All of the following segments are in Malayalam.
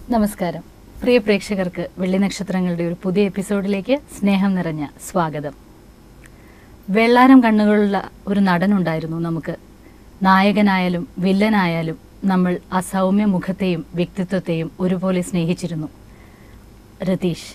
നമസ്കാരം പ്രിയ പ്രേക്ഷകർക്ക് വെള്ളി നക്ഷത്രങ്ങളുടെ ഒരു പുതിയ എപ്പിസോഡിലേക്ക് സ്നേഹം നിറഞ്ഞ സ്വാഗതം വെള്ളാരം കണ്ണുകളുള്ള ഒരു നടനുണ്ടായിരുന്നു നമുക്ക് നായകനായാലും വില്ലനായാലും നമ്മൾ ആ സൗമ്യ മുഖത്തെയും വ്യക്തിത്വത്തെയും ഒരുപോലെ സ്നേഹിച്ചിരുന്നു രതീഷ്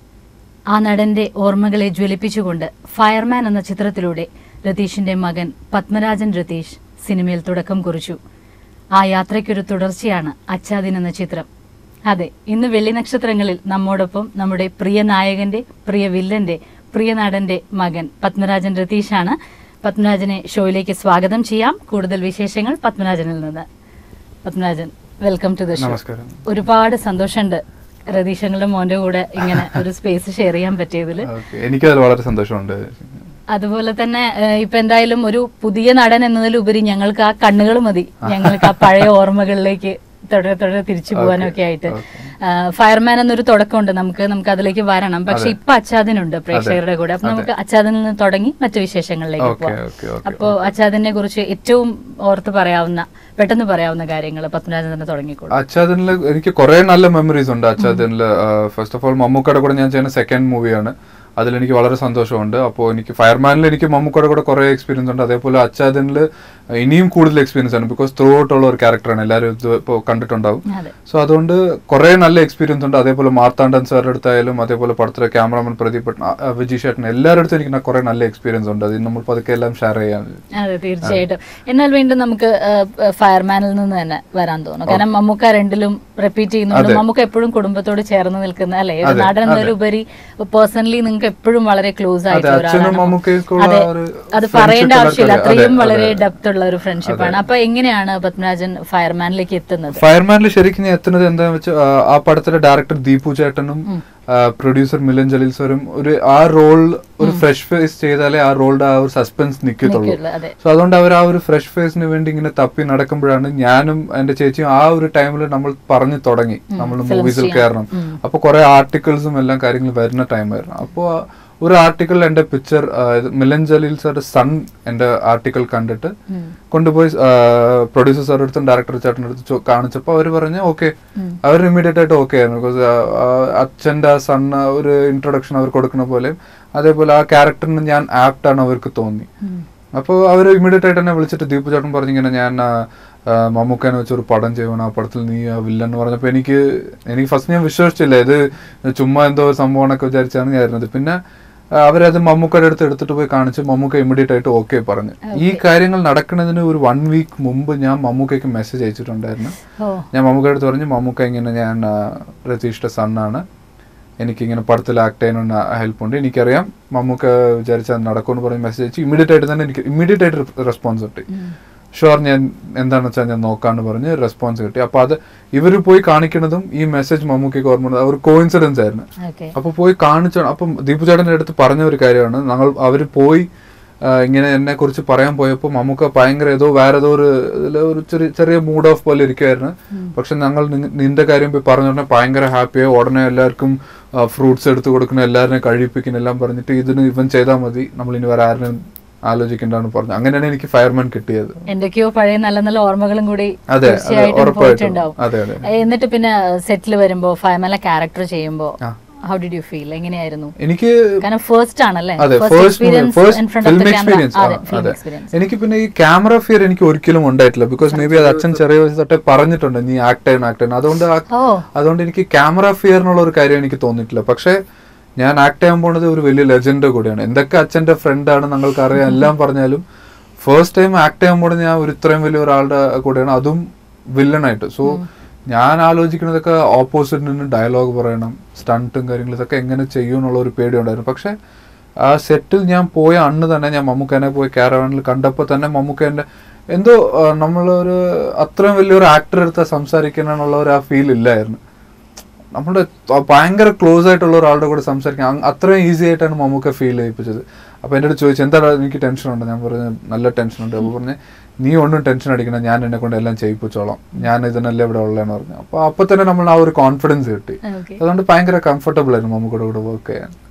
ആ നടന്റെ ഓർമ്മകളെ ജ്വലിപ്പിച്ചുകൊണ്ട് ഫയർമാൻ എന്ന ചിത്രത്തിലൂടെ രതീഷിന്റെ മകൻ പത്മരാജൻ രതീഷ് സിനിമയിൽ തുടക്കം കുറിച്ചു ആ യാത്രയ്ക്കൊരു തുടർച്ചയാണ് അച്ചാദിൻ എന്ന ചിത്രം അതെ ഇന്ന് വെള്ളി നക്ഷത്രങ്ങളിൽ നമ്മോടൊപ്പം നമ്മുടെ പ്രിയ നായകന്റെ പ്രിയ വില്ലന്റെ പ്രിയ നടന്റെ മകൻ പത്മരാജൻ രതീഷാണ് പത്മരാജനെ ഷോയിലേക്ക് സ്വാഗതം ചെയ്യാം കൂടുതൽ വിശേഷങ്ങൾ പത്മരാജനിൽ നിന്ന് Padmarajan welcome to the show നമസ്കാരം ഒരുപാട് സന്തോഷമുണ്ട് രതീഷങ്ങളുടെ മോന്റെ കൂടെ ഇങ്ങനെ ഒരു സ്പേസ് ഷെയർ ചെയ്യാൻ പറ്റിയതിൽ ഓക്കെ എനിക്കതിൽ വളരെ സന്തോഷമുണ്ട് അതുപോലെ തന്നെ ഏഹ്, ഇപ്പൊ എന്തായാലും ഒരു പുതിയ നടൻ എന്നതിലുപരി ഞങ്ങൾക്ക് ആ കണ്ണുകൾ മതി ഞങ്ങൾക്ക് ആ പഴയ ഓർമ്മകളിലേക്ക് തുടരെ തുടരെ തിരിച്ചു പോകാനൊക്കെ ആയിട്ട് okay. ഫയർമാൻ എന്നൊരു തുടക്കമുണ്ട് നമുക്ക് നമുക്ക് അതിലേക്ക് വരണം പക്ഷെ അതെ. ഇപ്പൊ അച്ചാദിനുണ്ട് പ്രേക്ഷകരുടെ കൂടെ അപ്പൊ അതെ. നമുക്ക് അച്ചാദിൽ നിന്ന് തുടങ്ങി മറ്റു വിശേഷങ്ങളിലേക്ക് ഓക്കെ പോവാം ഓക്കെ ഓക്കെ അപ്പോ അച്ചാദിനെ കുറിച്ച് ഏറ്റവും ഓർത്ത് പറയാവുന്ന പെട്ടെന്ന് പറയാവുന്ന കാര്യങ്ങൾ പത്മരാജൻ തന്നെ തുടങ്ങിക്കോളൂ അച്ചാദനിൽ എനിക്ക് കുറെ നല്ല മെമ്മറീസ് ഉണ്ട് അച്ചാദനിൽ ഫസ്റ്റ് ഓഫ് ഓൾ മമ്മൂക്കയുടെ കൂടെ ഞാൻ ചെയ്യുന്ന സെക്കൻഡ് മൂവിയാണ് അതിലെനിക്ക് വളരെ സന്തോഷമുണ്ട് അപ്പോൾ എനിക്ക് ഫയർമാനിൽ എനിക്ക് മമ്മൂക്കയുടെ കൂടെ കുറേ എക്സ്പീരിയൻസ് ഉണ്ട് അതേപോലെ അച്ചാദനിൽ ഇനിയും കൂടുതൽ എക്സ്പീരിയൻസ് ആണ് ബിക്കോസ് ത്രൂ ഔട്ട് ഉള്ള ഒരു ക്യാരക്ടറാണ് എല്ലാവരും ഇത് ഇപ്പോൾ കണ്ടിട്ടുണ്ടാവും അതെ സോ അതുകൊണ്ട് കുറേ നല്ല എക്സ്പീരിയൻസ് ഉണ്ട് അതേപോലെ മാർത്താണ്ഡൻ സാറിന്റെ അടുത്തായാലും അതേപോലെ പടത്തിലെ ക്യാമറാമാൻ പ്രദീപ് ഭട്ട്, ആ, വിജി ഷേട്ടൻ എല്ലാവരുടെ അടുത്തും എനിക്ക് കുറേ നല്ല എക്സ്പീരിയൻസ് ഉണ്ട് അത് നമ്മൾ പതുക്കെ എല്ലാം ഷെയർ ചെയ്യാൻ അതെ തീർച്ചയായിട്ടും എന്നാൽ വീണ്ടും നമുക്ക് ഫയർമാനിൽ നിന്ന് തന്നെ വരാൻ തോന്നുന്നു കാരണം മമ്മൂക്ക രണ്ടിലും റിപ്പീറ്റ് ചെയ്യുന്നുണ്ട് അതെ. മമ്മൂക്ക എപ്പോഴും കുടുംബത്തോട് ചേർന്ന് നിൽക്കുന്ന അല്ലെ ഒരു അതെ, നടൻ എന്നതിലുപരി പേഴ്സണലി നിങ്ങൾക്ക് എപ്പോഴും വളരെ ക്ലോസ് ആയിട്ടുള്ള അച്ഛനും ഒരാളാണ് മമ്മൂക്കയ്ക്കുള്ള അതെ ഒരു അത് friendship പറയേണ്ട ആവശ്യമില്ല അതെ, അത്രയും അതെ, വളരെ അതെ. ഡെപ്ത് ഉള്ള ഒരു ഫ്രണ്ട്ഷിപ്പാണ് അപ്പൊ എങ്ങനെയാണ് പത്മരാജൻ ഫയർമാനിലേക്ക് എത്തുന്നത് ഫയർമാനിൽ ശരിക്കും ഞാൻ എത്തുന്നത് എന്താന്ന് വെച്ചാൽ ആ പടത്തിലെ ഡയറക്ടർ ദീപു ചേട്ടനും പ്രൊഡ്യൂസർ മിലൻ ജലീൽ സാറും ഒരു ആ റോൾ ഒരു ഫ്രഷ് ഫേസ് ചെയ്താലേ ആ റോളിന്റെ ആ ഒരു സസ്പെൻസ് നിൽക്കത്തുള്ളൂ നിൽക്കുള്ളൂ, അതെ സോ അതുകൊണ്ട് അവർ ആ ഒരു ഫ്രഷ് ഫേസിന് വേണ്ടി ഇങ്ങനെ തപ്പി നടക്കുമ്പോഴാണ് ഞാനും എന്റെ ചേച്ചിയും ആ ഒരു ടൈമിൽ നമ്മൾ പറഞ്ഞു തുടങ്ങി നമ്മൾ മൂവീസിൽ കയറണം അപ്പൊ കുറെ ആർട്ടിക്കിൾസും എല്ലാം കാര്യങ്ങളും വരുന്ന ടൈമായിരുന്നു അപ്പോൾ ഒരു ആർട്ടിക്കിൾ എന്റെ പിക്ചർ മിലൻ ജലീൽ സാറുടെ സൺ എന്റെ ആർട്ടിക്കിൾ കണ്ടിട്ട് കൊണ്ടുപോയി പ്രൊഡ്യൂസർ സാറിന്റെ അടുത്തും ഡയറക്ടർ ചേട്ടൻ്റെ അടുത്ത് ചോ- കാണിച്ചപ്പോൾ അവർ പറഞ്ഞു ഓക്കെ അവർ ഇമ്മീഡിയറ്റ് ആയിട്ട് ഓക്കെ ആയിരുന്നു ബിക്കോസ് അച്ഛന്റെ ആ സൺ ഒരു ഇൻട്രൊഡക്ഷൻ അവർ കൊടുക്കുന്ന പോലെ അതേപോലെ ആ ക്യാരക്ടറിന് ഞാൻ ആപ്റ്റ് ആണ് അവർക്ക് തോന്നി അപ്പോൾ അവർ ഇമ്മീഡിയറ്റ് ആയിട്ട് എന്നെ വിളിച്ചിട്ട് ദീപു ചേട്ടൻ പറഞ്ഞിങ്ങനെ ഞാൻ ആ, ആ, മമ്മൂക്കനെ വെച്ച് ഒരു പടം ചെയ്യണം ആ പടത്തിൽ നീ ആ വില്ലൻ എന്ന് പറഞ്ഞപ്പോൾ എനിക്ക് എനിക്ക് ഫസ്റ്റ് ഞാൻ വിശ്വസിച്ചില്ല ഇത് ചുമ്മാ എന്തോ ഒരു സംഭവമാണൊക്കെ വിചാരിച്ചാണ് ഞാൻ ഇരുന്നത് പിന്നെ ആ, അവരത് മമ്മൂക്കയുടെ അടുത്ത് എടുത്തിട്ട് പോയി കാണിച്ച് മമ്മൂക്ക ഇമ്മീഡിയറ്റ് ആയിട്ട് ഓക്കെ പറഞ്ഞു ഈ കാര്യങ്ങൾ നടക്കുന്നതിന് ഒരു വൺ വീക്ക് മുമ്പ് ഞാൻ മമ്മൂക്കയ്ക്ക് മെസ്സേജ് അയച്ചിട്ടുണ്ടായിരുന്നു ഓ ഞാൻ മമ്മൂക്കയുടെ അടുത്ത് പറഞ്ഞു മമ്മൂക്ക ഇങ്ങനെ ഞാൻ ആ, രതീഷിന്റെ സണ്ണാണ് എനിക്കിങ്ങനെ പടത്തിൽ ആക്ട് ചെയ്യാനുള്ള ഹെൽപ്പ് ഉണ്ട് എനിക്കറിയാം മമ്മൂക്ക വിചാരിച്ചാൽ നടക്കുമെന്ന് പറഞ്ഞ് മെസ്സേജ് അയച്ചു ഇമ്മീഡിയറ്റ് ആയിട്ട് തന്നെ എനിക്ക് ഇമ്മീഡിയറ്റ് ആയിട്ട് റെസ്പോൺസ് കിട്ടി ഷുവർ ഞാൻ എന്താണെന്ന് വെച്ചാൽ ഞാൻ നോക്കാന്ന് പറഞ്ഞ് റെസ്പോൺസ് കിട്ടി അപ്പൊ അത് ഇവർ പോയി കാണിക്കുന്നതും ഈ മെസ്സേജ് മമ്മൂക്കയ്ക്ക് ഓർമ്മ ഉണ്ട്. ഒരു കോയിൻസിഡൻസ് ആയിരുന്നു ഓക്കെ അപ്പൊ പോയി കാണിച്ചു അപ്പം ദീപു ചേട്ടന്റെ അടുത്ത് പറഞ്ഞ ഒരു കാര്യമാണ് ഞങ്ങൾ അവര് പോയി ആ, ഇങ്ങനെ എന്നെ കുറിച്ച് പറയാൻ പോയപ്പോൾ മമ്മൂക്ക ഭയങ്കര ഏതോ വേറെ ഏതോ ഒരു ഇതില് ഒരു ചെറിയ ചെറിയ മൂഡ് ഓഫ് പോലെ ഇരിക്കുമായിരുന്നു പക്ഷെ ഞങ്ങൾ നി- നിന്റെ കാര്യം പോയി പറഞ്ഞു പറഞ്ഞാൽ ഭയങ്കര ഹാപ്പിയായി ഉടനെ എല്ലാവർക്കും ഫ്രൂട്ട്സ് എടുത്ത് കൊടുക്കണം എല്ലാവരെയും കഴിപ്പിക്കണം എല്ലാം പറഞ്ഞിട്ട് ഇതിന് ഇവൻ ചെയ്താൽ മതി നമ്മൾ ഇനി വേറെ ആരും ആലോചിക്കേണ്ടതാണ് പറഞ്ഞു അങ്ങനെയാണ് എനിക്ക് ഫയർമാൻ കിട്ടിയത് എന്തൊക്കെയോ പഴയ നല്ല നല്ല ഓർമ്മകളും കൂടി അതെ അതെ തീർച്ചയായിട്ടും ഉറപ്പായിട്ടും പോയിട്ടുണ്ടാവും അതെ അതെ ഏ, എന്നിട്ട് പിന്നെ സെറ്റിൽ വരുമ്പോ ഫയർമാനിലെ ക്യാരക്ടർ ചെയ്യുമ്പോ ആ. ഹൗ ഡിഡ് യു ഫീൽ എങ്ങനെയായിരുന്നു എനിക്ക് കാരണം ഫസ്റ്റ് ആണല്ലേ അതെ First first experience first in front of film the camera. Experience അതെ film അതെ experience. എനിക്ക് പിന്നെ ഈ ക്യാമറ ഫിയർ എനിക്ക് ഒരിക്കലും ഉണ്ടായിട്ടില്ല ബിക്കോസ് മേ ബി അത് അച്ഛൻ ചെറിയ വയസ്സ് തൊട്ടേ പറഞ്ഞിട്ടുണ്ട് നീ ആക്ട് ചെയ്യണം ആക്ട് ചെയ്യണം അതുകൊണ്ട് ആ- ഓ അതുകൊണ്ട് എനിക്ക് ക്യാമറ ഫിയർ എന്നുള്ള ഒരു കാര്യം എനിക്ക് തോന്നിയിട്ടില്ല പക്ഷേ ഞാൻ ആക്ട് ചെയ്യാൻ പോണത് ഒരു വലിയ ലെജൻഡ് കൂടിയാണ് എന്തൊക്കെ അച്ഛന്റെ ഫ്രണ്ടാണ് നിങ്ങൾക്ക് അറിയാം എല്ലാം പറഞ്ഞാലും ഫസ്റ്റ് ടൈം ആക്ട് ചെയ്യാൻ പോണത് ഞാൻ ഒരു ഇത്രയും വലിയ ഒരാളുടെ കൂടെയാണ് അതും വില്ലനായിട്ട് സോ ഞാൻ ആലോചിക്കുന്നതൊക്കെ ഓപ്പോസിറ്റ് നിന്ന് ഡയലോഗ് പറയണം സ്റ്റണ്ടും കാര്യങ്ങളും ഇതൊക്കെ എങ്ങനെ ചെയ്യും എന്നുള്ള ഒരു പേടി ഉണ്ടായിരുന്നു പക്ഷെ ആ സെറ്റിൽ ഞാൻ പോയ അന്ന് തന്നെ ഞാൻ മമ്മൂക്കനെ പോയി കാരവാനിൽ കണ്ടപ്പോൾ തന്നെ മമ്മൂക്കേൻ്റെ എന്തോ ആ, നമ്മളൊരു അത്രയും വലിയൊരു ആക്ടർ എടുത്ത് സംസാരിക്കാനുള്ള ഒരു ആ ഫീൽ ഇല്ലായിരുന്നു നമ്മുടെ ത- ഭയങ്കര ക്ലോസ് ആയിട്ടുള്ള ഒരാളുടെ കൂടെ സംസാരിക്കാൻ അങ് അത്രയും ഈസി ആയിട്ടാണ് മമ്മൂക്ക ഫീൽ ചെയ്യിപ്പിച്ചത് അപ്പൊ എൻ്റെ അടുത്ത് ചോദിച്ചു എന്താ എനിക്ക് ടെൻഷൻ ഉണ്ട് ഞാൻ പറഞ്ഞു നല്ല ടെൻഷൻ ഉണ്ട് അപ്പൊ പറഞ്ഞ് നീ ഒന്നും ടെൻഷൻ അടിക്കണം ഞാൻ എന്നെ കൊണ്ട് എല്ലാം ചെയ്യിപ്പിച്ചോളാം ഞാൻ ഇതിനല്ലേ ഇവിടെ ഉള്ളതെന്ന് പറഞ്ഞു അപ്പൊ അപ്പൊ തന്നെ നമ്മൾ ആ ഒരു കോൺഫിഡൻസ് കിട്ടി ഓക്കെ അതുകൊണ്ട് ഭയങ്കര കംഫർട്ടബിൾ ആയിരുന്നു മമ്മൂക്കയുടെ കൂടെ വർക്ക് ചെയ്യാൻ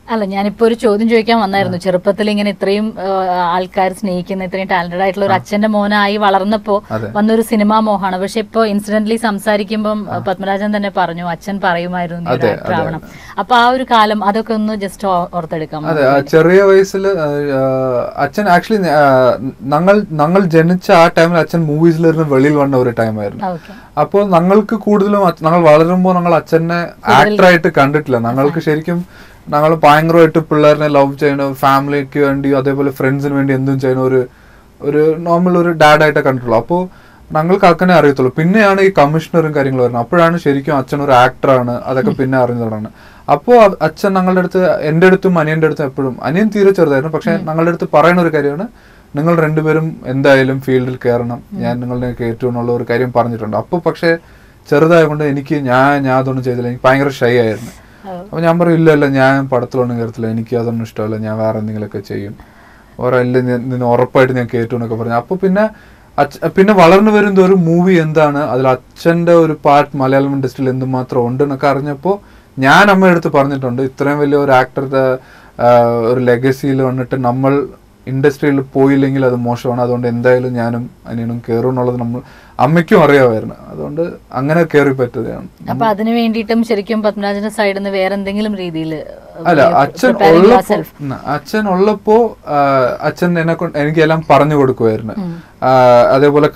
അല്ല ഞാനിപ്പോ ഒരു ചോദ്യം ചോദിക്കാൻ വന്നായിരുന്നു ചെറുപ്പത്തിൽ ഇങ്ങനെ ഇത്രയും ആൾക്കാർ സ്നേഹിക്കുന്ന ഇത്രയും ടാലന്റഡ് ആയിട്ടുള്ള ഒരു അച്ഛന്റെ മോനായി വളർന്നപ്പോ അതെ. വന്നൊരു സിനിമാ മോഹാണ് പക്ഷെ ഇപ്പൊ ഇൻസിഡന്റലി സംസാരിക്കുമ്പം പത്മരാജൻ തന്നെ പറഞ്ഞു അച്ഛൻ പറയുമായിരുന്നു നീ ഒരു അതെ, actor അതെ, ആവണം അപ്പൊ ആ ഒരു കാലം അതൊക്കെ ഒന്ന് ജസ്റ്റ് ഓർത്തെടുക്കാം അതെ ആ ചെറിയ വയസ്സിൽ അച്ഛൻ ആക്ച്വലി ഞങ്ങൾ ഞങ്ങൾ ജനിച്ച ആ ടൈമിൽ അച്ഛൻ മൂവീസിലിരുന്ന് വെളിയിൽ വന്ന ഒരു ടൈമായിരുന്നു ഓക്കെ അപ്പോൾ ഞങ്ങൾക്ക് കൂടുതലും അച്ഛ- ഞങ്ങൾ വളരുമ്പോൾ ഞങ്ങൾ അച്ഛനെ ആക്ടറായിട്ട് കണ്ടിട്ടില്ല ഞങ്ങൾക്ക് ശരിക്കും ഞങ്ങൾ ഭയങ്കരമായിട്ട് പിള്ളേരിനെ ലവ് ചെയ്യണ ഫാമിലിക്ക് വേണ്ടി അതേപോലെ ഫ്രണ്ട്സിന് വേണ്ടി എന്തും ചെയ്യണ ഒരു ഒരു നോർമൽ ഒരു ഡാഡായിട്ടേ കണ്ടിട്ടുള്ളൂ അപ്പോൾ ഞങ്ങൾക്ക് അക്കനെ അറിയത്തുള്ളൂ പിന്നെയാണ് ഈ കമ്മീഷണറും കാര്യങ്ങളും വരുന്നത് അപ്പോഴാണ് ശരിക്കും അച്ഛൻ ഒരു ആക്ടറാണ് അതൊക്കെ പിന്നെ അറിഞ്ഞു തുടങ്ങുന്നത് അപ്പോൾ അച്ഛൻ ഞങ്ങളുടെ അടുത്ത് എൻ്റെ അടുത്തും അനിയൻ്റെ അടുത്തും എപ്പോഴും അനിയൻ തീരെ ചെറുതായിരുന്നു പക്ഷെ ഞങ്ങളുടെ അടുത്ത് പറയുന്ന ഒരു കാര്യമാണ് നിങ്ങൾ രണ്ടുപേരും എന്തായാലും ഫീൽഡിൽ കയറണം ഞാൻ നിങ്ങളുടെ കയറ്റും എന്നുള്ള ഒരു കാര്യം പറഞ്ഞിട്ടുണ്ട് അപ്പോൾ പക്ഷേ ചെറുതായതുകൊണ്ട് എനിക്ക് ഞാൻ ഞാൻ അതൊന്നും ചെയ്തില്ല എനിക്ക് ഭയങ്കര ഷൈ ആയിരുന്നു അപ്പൊ ഞാൻ പറയും ഇല്ല ഇല്ല ഞാൻ പടത്തിലൊന്നും കയറത്തില്ല എനിക്ക് അതൊന്നും ഇഷ്ടമല്ല ഞാൻ വേറെ എന്തെങ്കിലുമൊക്കെ ചെയ്യും ഓരോ ഇല്ല ഞാൻ- നിന്നെ ഉറപ്പായിട്ട് ഞാൻ കയറ്റും എന്നൊക്കെ പറഞ്ഞു അപ്പൊ പിന്നെ അച്ഛ- പിന്നെ വളർന്നു വരുന്ന ഒരു മൂവി എന്താണ് അതിൽ അച്ഛന്റെ ഒരു പാർട്ട് മലയാളം ഇൻഡസ്ട്രിയിൽ എന്തുമാത്രം ഉണ്ട് എന്നൊക്കെ അറിഞ്ഞപ്പോൾ ഞാൻ അമ്മയുടെ അടുത്ത് പറഞ്ഞിട്ടുണ്ട് ഇത്രയും വലിയ ഒരു ആക്ടറുടെ ഒരു ലെഗസിയിൽ വന്നിട്ട് നമ്മൾ ഇൻഡസ്ട്രിയിൽ പോയില്ലെങ്കിൽ അത് മോശമാണ് അതുകൊണ്ട് എന്തായാലും ഞാനും അനിയനും കയറും എന്നുള്ളത് നമ്മൾ അമ്മയ്ക്കും അറിയാമായിരുന്നു അതുകൊണ്ട് അങ്ങനെ കയറി പറ്റുകയാണ് അപ്പൊ അതിനു വേണ്ടിയിട്ടും ശരിക്കും പത്മരാജന്റെ സൈഡിൽ നിന്ന് വേറെ എന്തെങ്കിലും രീതിയിൽ അല്ല അച്ഛൻ ഉള്ളപ്പോ ഉം, അച്ഛൻ ഉള്ളപ്പോ ആ, അച്ഛൻ എന്നെ കൊണ്ട് എനിക്കെല്ലാം പറഞ്ഞു കൊടുക്കുമായിരുന്നു ആ, അതേപോലെ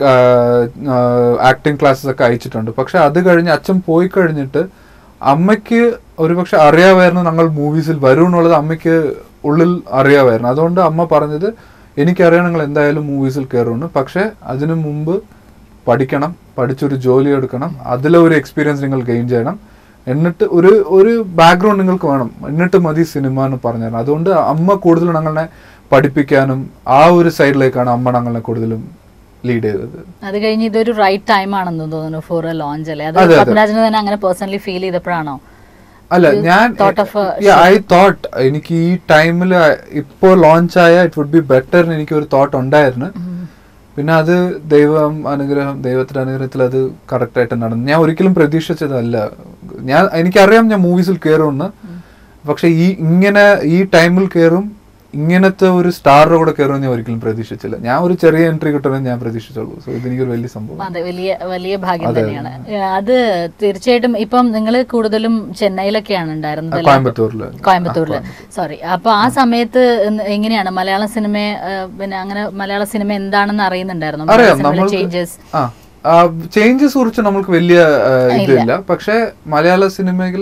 ആക്ടിങ് ക്ലാസ്സസ് ഒക്കെ അയച്ചിട്ടുണ്ട് പക്ഷെ അത് കഴിഞ്ഞ് അച്ഛൻ പോയി കഴിഞ്ഞിട്ട് അമ്മയ്ക്ക് ഒരുപക്ഷെ അറിയാമായിരുന്നു ഞങ്ങൾ മൂവീസിൽ വരും എന്നുള്ളത് അമ്മയ്ക്ക് ഉള്ളിൽ അറിയാമായിരുന്നു അതുകൊണ്ട് അമ്മ പറഞ്ഞത് എനിക്കറിയാം നിങ്ങൾ എന്തായാലും മൂവീസിൽ കയറുമെന്ന് പക്ഷെ അതിനു മുമ്പ് പഠിക്കണം പഠിച്ചൊരു ജോലി എടുക്കണം അതിലെ ഒരു എക്സ്പീരിയൻസ് നിങ്ങൾ ഗെയിൻ ചെയ്യണം എന്നിട്ട് ഒരു ഒരു ബാക്ക്ഗ്രൗണ്ട് നിങ്ങൾക്ക് വേണം എന്നിട്ട് മതി സിനിമ എന്ന് പറഞ്ഞു അതുകൊണ്ട് അമ്മ കൂടുതൽ ഞങ്ങളെ പഠിപ്പിക്കാനും ആ ഒരു സൈഡിലേക്കാണ് അമ്മ ഞങ്ങളെ കൂടുതലും ലീഡ് ചെയ്തത് അത് കഴിഞ്ഞ് ഇതൊരു റൈറ്റ് ടൈം ആണെന്ന് തോന്നുന്നു ഫോർ എ ലോഞ്ച് അല്ലേ അത് അതെ, അതെ. പത്മരാജന് തന്നെ അങ്ങനെ പേഴ്സണലി ഫീൽ ചെയ്തപ്പോഴാണോ അല്ല ഞാൻ thought of a I thought എനിക്ക് ഈ ടൈമിൽ ഇപ്പോൾ ലോഞ്ച് ആയ ഇറ്റ് വുഡ് ബി ബെറ്റർ എനിക്ക് ഒരു തോട്ട് ഉണ്ടായിരുന്നു പിന്നെ അത് ദൈവം അനുഗ്രഹം ദൈവത്തിന്റെ അനുഗ്രഹത്തിൽ അത് കറക്റ്റ് ആയിട്ട് നടന്നു ഞാൻ ഒരിക്കലും പ്രതീക്ഷിച്ചതല്ല ഞാൻ എനിക്കറിയാം ഞാൻ മൂവീസിൽ കയറുമെന്ന് പക്ഷെ ഈ ഇങ്ങനെ ഈ ടൈമിൽ കയറും ഇങ്ങനത്തെ ഒരു സ്റ്റാറിന്റെ കൂടെ കയറുമെന്ന് ഞാൻ ഒരിക്കലും പ്രതീക്ഷിച്ചില്ല ഞാൻ ഒരു ചെറിയ എൻട്രി കിട്ടുമെന്ന് ഞാൻ പ്രതീക്ഷിച്ചുള്ളൂ സോ ഇതെനിക്കൊരു വലിയ സംഭവം അതെ വലിയ വലിയ ഭാഗ്യം തന്നെയാണ് ഏ, അത് തീർച്ചയായിട്ടും ഇപ്പം നിങ്ങൾ കൂടുതലും ചെന്നൈയിലൊക്കെയാണ് ഉണ്ടായിരുന്നത് അല്ലേ? കോയമ്പത്തൂരില് കോയമ്പത്തൂരില് സോറി അപ്പൊ ആ സമയത്ത് എന്ന് എങ്ങനെയാണ് മലയാള സിനിമ പിന്നെ അങ്ങനെ മലയാള സിനിമ എന്താണെന്ന് അറിയുന്നുണ്ടായിരുന്നു അറിയാം നമ്മൾ ചേഞ്ചസ് ആ ചേഞ്ചസ് കുറിച്ച് നമ്മൾക്ക് വലിയ ആ, ഇതില്ല പക്ഷെ മലയാള സിനിമയിൽ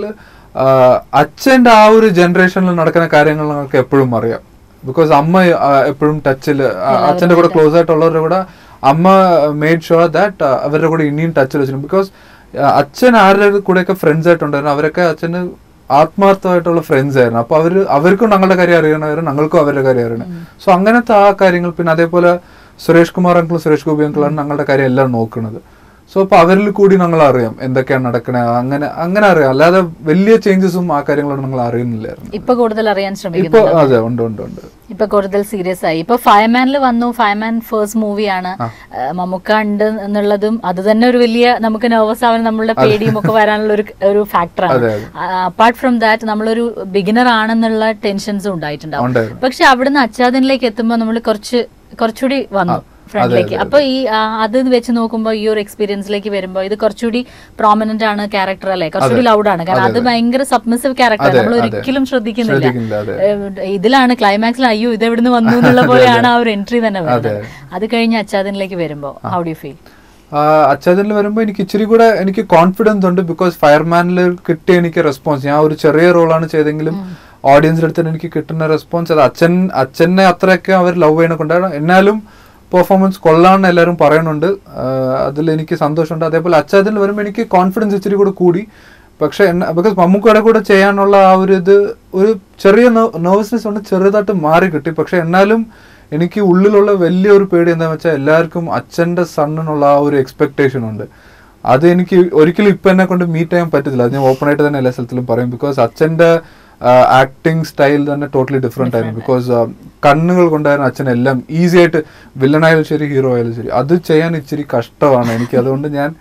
അച്ഛന്റെ ആ ഒരു ജനറേഷനിൽ നടക്കുന്ന കാര്യങ്ങൾ നമുക്ക് എപ്പോഴും അറിയാം ബിക്കോസ് അമ്മ ആ, എപ്പോഴും ടച്ചിൽ അച്ഛന്റെ കൂടെ ക്ലോസ് ആയിട്ടുള്ളവരുടെ കൂടെ അമ്മ മെയ്ഡ് ഷുവർ ദാറ്റ് അവരുടെ കൂടെ ഇനിയും ടച്ചിൽ വെച്ചിട്ടുണ്ട് ബിക്കോസ് അച്ഛൻ ആരുടെ കൂടെയൊക്കെ ഫ്രണ്ട്സ് ആയിട്ടുണ്ടായിരുന്നു അവരൊക്കെ അച്ഛന് ആത്മാർത്ഥമായിട്ടുള്ള ഫ്രണ്ട്സ് ആയിരുന്നു അപ്പൊ അവര് അവർക്കും ഞങ്ങളുടെ കാര്യം അറിയണമായിരുന്നു ഞങ്ങൾക്കും അവരുടെ കാര്യം അറിയണം സോ അങ്ങനത്തെ ആ കാര്യങ്ങൾ പിന്നെ അതേപോലെ സുരേഷ് കുമാർ അങ്കിളും സുരേഷ് ഗോപി അങ്കിളാണ് ഞങ്ങളുടെ കാര്യം എല്ലാം നോക്കുന്നത് സോ അപ്പൊ അവരിൽ കൂടി ഞങ്ങൾ അറിയാം എന്തൊക്കെയാണ് നടക്കണേ അങ്ങനെ അങ്ങനെ അറിയാം അല്ലാതെ വലിയ ചേഞ്ചസും ആ കാര്യങ്ങളൊന്നും ഞങ്ങൾ അറിയുന്നില്ലായിരുന്നു ഇപ്പൊ കൂടുതൽ അറിയാൻ ഇപ്പൊ ശ്രമിക്കുന്നു അതെ ഉണ്ട് ഉണ്ട് ഉണ്ട് ഇപ്പൊ കൂടുതൽ സീരിയസ് ആയി ഇപ്പൊ ഫയർമാനിൽ വന്നു ഫയർമാൻ ഫേസ്റ്റ് മൂവിയാണ് മമ്മൂക്ക ഉണ്ട് എന്നുള്ളതും അത് തന്നെ ഒരു വലിയ നമുക്ക് നെർവസ് ആവാൻ നമ്മളുടെ പേടിയും ഒക്കെ വരാനുള്ള ഒരു ഒരു ഫാക്ടറാണ് അതെ, അപ്പാർട്ട് ഫ്രം ദാറ്റ് നമ്മളൊരു ബിഗിനർ ആണെന്നുള്ള ടെൻഷൻസും ഉണ്ടായിട്ടുണ്ടാവും ഉണ്ടായിരുന്നു പക്ഷെ അവിടുന്ന് അച്ചാദനിലേക്ക് എത്തുമ്പോൾ നമ്മൾ കുറച്ച് കുറച്ചുകൂടി വന്നു ഫ്രണ്ടിലേക്ക് അപ്പൊ ഈ ആ, അത് വെച്ച് നോക്കുമ്പോൾ ഈ ഒരു എക്സ്പീരിയൻസിലേക്ക് വരുമ്പോൾ ഇത് കുറച്ചുകൂടി പ്രോമിനന്റ് ആണ് ക്യാരക്ടർ അല്ലേ കുറച്ചുകൂടി ലൗഡ് ആണ് കാരണം അത് ഭയങ്കര സബ്മിസീവ് ക്യാരക്ടർ അതെ, നമ്മൾ അതെ. ഒരിക്കലും ശ്രദ്ധിക്കുന്നില്ല ശ്രദ്ധിക്കുന്നില്ല അതെ ഏഹ് ഇതിലാണ് ക്ലൈമാക്സിൽ അയ്യോ ഇത് എവിടുന്ന് വന്നു എന്നുള്ള പോലെയാണ് ആ ഒരു എൻട്രി തന്നെ വരുന്നത് അതെ. അത് കഴിഞ്ഞ് അച്ചാദനിലേക്ക് വരുമ്പോ ഹൗ ഡു ഫീൽ അച്ചാദനിൽ വരുമ്പോൾ എനിക്ക് ഇച്ചിരി കൂടെ എനിക്ക് കോൺഫിഡൻസ് ഉണ്ട് ബിക്കോസ് ഫയർമാനിൽ കിട്ടിയ എനിക്ക് റെസ്പോൺസ് ഞാൻ ഒരു ചെറിയ റോളാണ് ചെയ്തെങ്കിലും ഓഡിയൻസിന്റെ അടുത്ത് എനിക്ക് കിട്ടുന്ന റെസ്പോൺസ് അത് അച്ഛൻ അച്ഛനെ അത്രയൊക്കെ അവർ ലവ് ചെയ്യണ കൊണ്ടാണ് എന്നാലും പെർഫോമൻസ് കൊള്ളാന്ന് എല്ലാവരും പറയുന്നുണ്ട് അതിൽ എനിക്ക് സന്തോഷമുണ്ട് അതേപോലെ അച്ചാദനിൽ വരുമ്പോൾ എനിക്ക് കോൺഫിഡൻസ് ഇച്ചിരി കൂടെ കൂടി പക്ഷെ ബിക്കോസ് മമ്മൂക്കയുടെ കൂടെ ചെയ്യാനുള്ള ആ ഒരു ഇത് ഒരു ചെറിയ നെർവസ്നെസ് കൊണ്ട് ചെറുതായിട്ട് മാറി കിട്ടി പക്ഷെ എന്നാലും എനിക്ക് ഉള്ളിലുള്ള വലിയൊരു പേടി എന്താണെന്ന് വെച്ചാൽ എല്ലാവർക്കും അച്ഛന്റെ സണ്ണിനുള്ള ആ ഒരു എക്സ്പെക്ടേഷൻ ഉണ്ട് അത് എനിക്ക് ഒരിക്കലും ഇപ്പൊ എന്നെ കൊണ്ട് മീറ്റ് ചെയ്യാൻ പറ്റത്തില്ല അത് ഞാൻ ഓപ്പൺ ആയിട്ട് തന്നെ എല്ലാ സ്ഥലത്തിലും പറയും ബിക്കോസ് അച്ഛന്റെ ആക്ടിങ് സ്റ്റൈൽ തന്നെ ടോട്ടലി ഡിഫറെന്റ് ആയിരുന്നു ബിക്കോസ് കണ്ണുകൾ കൊണ്ടായിരുന്നു അച്ഛൻ എല്ലാം ഈസി ആയിട്ട് വില്ലനായാലും ശരി ഹീറോ ആയാലും ശരി അത് ചെയ്യാൻ ഇച്ചിരി കഷ്ടമാണ് എനിക്ക് അതുകൊണ്ട് ഞാൻ